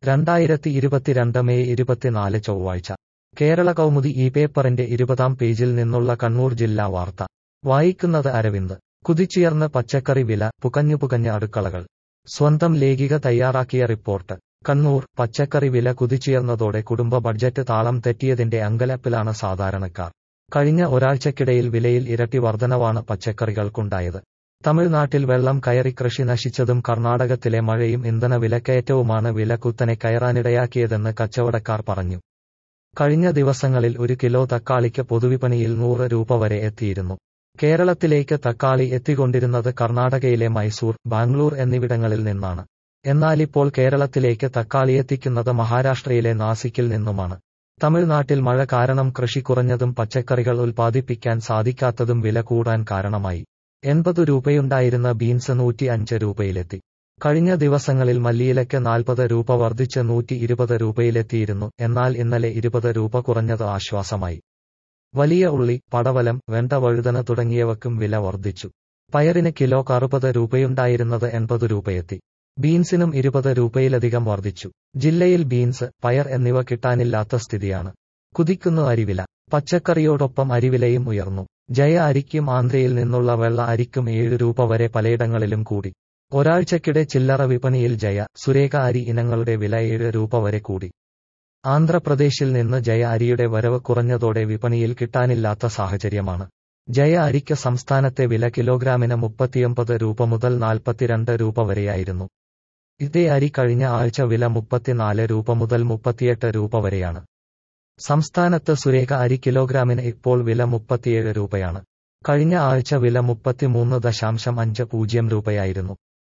രണ്ടായിരത്തി ഇരുപത്തിരണ്ട് മെയ് ഇരുപത്തിനാല് ചൊവ്വാഴ്ച കേരള കൗമുദി ഈ പേപ്പറിന്റെ ഇരുപതാം പേജിൽ നിന്നുള്ള കണ്ണൂർ ജില്ലാ വാർത്ത വായിക്കുന്നത് അരവിന്ദ് കുതിച്ചുയർന്ന് പച്ചക്കറി വില പുകഞ്ഞു പുകഞ്ഞ അടുക്കളകൾ സ്വന്തം ലേഖിക തയ്യാറാക്കിയ റിപ്പോർട്ട് കണ്ണൂർ പച്ചക്കറി വില കുതിച്ചുയർന്നതോടെ കുടുംബ ബഡ്ജറ്റ് താളം തെറ്റിയതിന്റെ അങ്കലപ്പിലാണ് സാധാരണക്കാർ കഴിഞ്ഞ ഒരാഴ്ചക്കിടയിൽ വിലയിൽ ഇരട്ടി വർധനവാണ് പച്ചക്കറികൾക്കുണ്ടായത് തമിഴ്നാട്ടിൽ വെള്ളം കയറി കൃഷി നശിച്ചതും കർണാടകത്തിലെ മഴയും ഇന്ധന വിലക്കയറ്റവുമാണ് വില കുത്തനെ കയറാനിടയാക്കിയതെന്ന് കച്ചവടക്കാർ പറഞ്ഞു കഴിഞ്ഞ ദിവസങ്ങളിൽ ഒരു കിലോ തക്കാളിക്ക് പൊതുവിപണിയിൽ നൂറ് രൂപ വരെ എത്തിയിരുന്നു കേരളത്തിലേക്ക് തക്കാളി എത്തിക്കൊണ്ടിരുന്നത് കർണാടകയിലെ മൈസൂർ ബാംഗ്ലൂർ എന്നിവിടങ്ങളിൽ നിന്നാണ് എന്നാലിപ്പോൾ കേരളത്തിലേക്ക് തക്കാളി എത്തിക്കുന്നത് മഹാരാഷ്ട്രയിലെ നാസിക്കിൽ നിന്നുമാണ് തമിഴ്നാട്ടിൽ മഴ കാരണം കൃഷി കുറഞ്ഞതും പച്ചക്കറികൾ ഉൽപ്പാദിപ്പിക്കാൻ സാധിക്കാത്തതും വില കൂടാൻ കാരണമായി എൺപത് രൂപയുണ്ടായിരുന്ന ബീൻസ് നൂറ്റി അഞ്ച് രൂപയിലെത്തി കഴിഞ്ഞ ദിവസങ്ങളിൽ മല്ലിയിലയ്ക്ക് നാൽപ്പത് രൂപ വർദ്ധിച്ച് നൂറ്റി ഇരുപത് രൂപയിലെത്തിയിരുന്നു എന്നാൽ ഇന്നലെ ഇരുപത് രൂപ കുറഞ്ഞത് ആശ്വാസമായി വലിയ ഉള്ളി പടവലം വെണ്ട വഴുതന തുടങ്ങിയവക്കും വില വർദ്ധിച്ചു പയറിന് കിലോ അറുപത് രൂപയുണ്ടായിരുന്നത് എൺപത് രൂപയെത്തി ബീൻസിനും ഇരുപത് രൂപയിലധികം വർദ്ധിച്ചു ജില്ലയിൽ ബീൻസ് പയർ എന്നിവ കിട്ടാനില്ലാത്ത സ്ഥിതിയാണ് കുതിക്കുന്നു അരിവില പച്ചക്കറിയോടൊപ്പം അരിവിലയും ഉയർന്നു ജയ അരിക്കും ആന്ധ്രയിൽ നിന്നുള്ള വെള്ള അരിക്കും ഏഴ് രൂപ വരെ പലയിടങ്ങളിലും കൂടി ഒരാഴ്ചക്കിടെ ചില്ലറ വിപണിയിൽ ജയ സുരേഖ അരി ഇനങ്ങളുടെ വില ഏഴ് രൂപ വരെ കൂടി ആന്ധ്രാപ്രദേശിൽ നിന്ന് ജയ അരിയുടെ വരവ് കുറഞ്ഞതോടെ വിപണിയിൽ കിട്ടാനില്ലാത്ത സാഹചര്യമാണ് ജയ അരിക്ക് സംസ്ഥാനത്തെ വില കിലോഗ്രാമിന് മുപ്പത്തിയൊമ്പത് രൂപ മുതൽ നാൽപ്പത്തിരണ്ട് രൂപ വരെയായിരുന്നു ഇതേ അരി കഴിഞ്ഞ ആഴ്ച വില മുപ്പത്തിനാല് രൂപ മുതൽ മുപ്പത്തിയെട്ട് രൂപ വരെയാണ് സംസ്ഥാനത്ത് സുരേഖ അരി കിലോഗ്രാമിന് ഇപ്പോൾ വില മുപ്പത്തിയേഴ് രൂപയാണ് കഴിഞ്ഞ ആഴ്ച വില മുപ്പത്തിമൂന്ന് ദശാംശം അഞ്ച് പൂജ്യം രൂപയായിരുന്നു